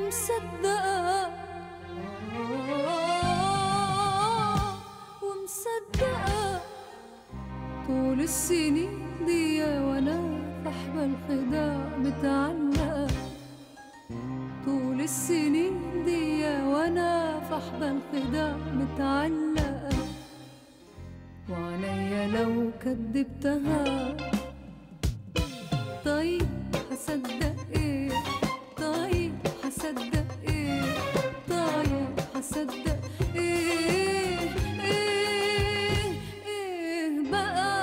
ومصدقة آه، ومصدقة طول السنين دي وانا في حبل الخداع متعلقة طول السنين دي وانا في حبل الخداع متعلقة وعليا لو كدبتها طيب هصدق ايه طيب هصدق ايه طيب هصدق ايه ايه ايه بقى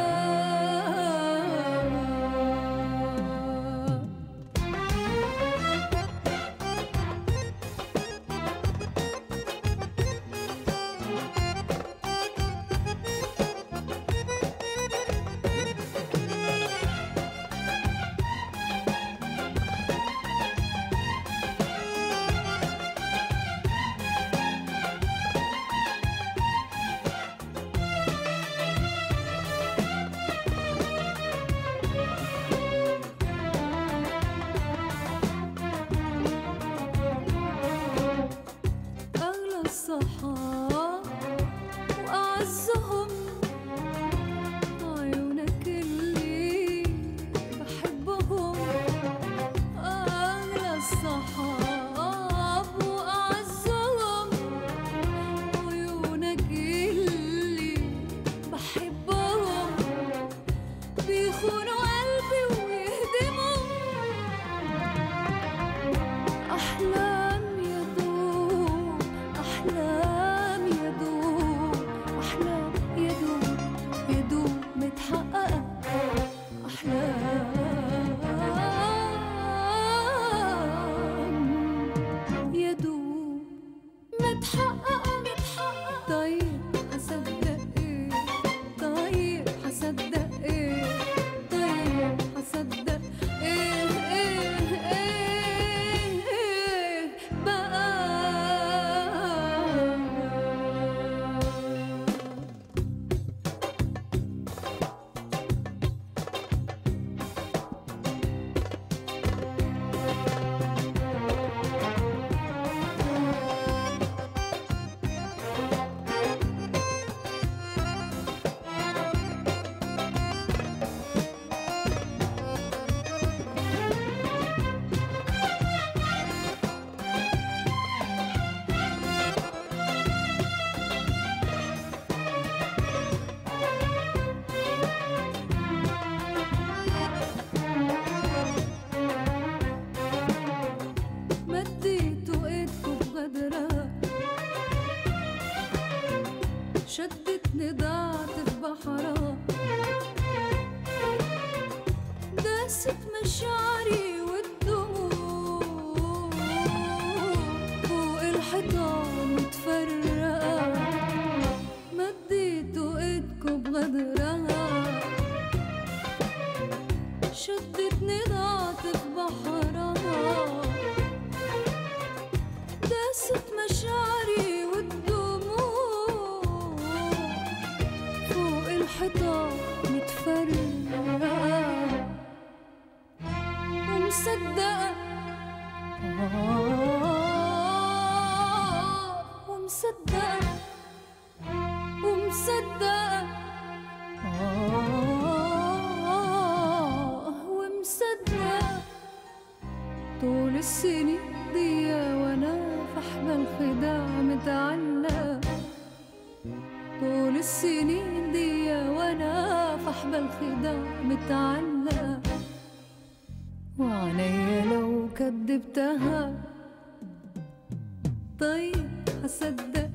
أغلى الصحاب وأعزهم عيونك اللي بحبهم أغلى الصحاب وأعزهم عيونك اللي بحبهم بيخونوا قلبي ويهدموا أحلام يدوب أحلام يدوب أحلام يدوب يدوب متحققة أحلام يدوب متحققة متحققة طيب هصدق ايه طيب هصدق ايه طيب هصدق ايه ايه ايه ايه بقى مديتوا ايدكم بغدرة شدتني ضاعت في بحرها داست مشاعري والدموع فوق الحيطان متفرقة مديتوا ايدكم بغدرها شدتني ضاعت في بحرها داست مشاعري والدموع فوق الحيطان متفرقة ومصدقة آه ومصدقة ومصدقة آه ومصدقة طول السنين دي وانا في حبل الخداع متعلقة طول السنين دي وانا في حبل الخداع متعلقة وعليا لو كدبتها طيب هصدق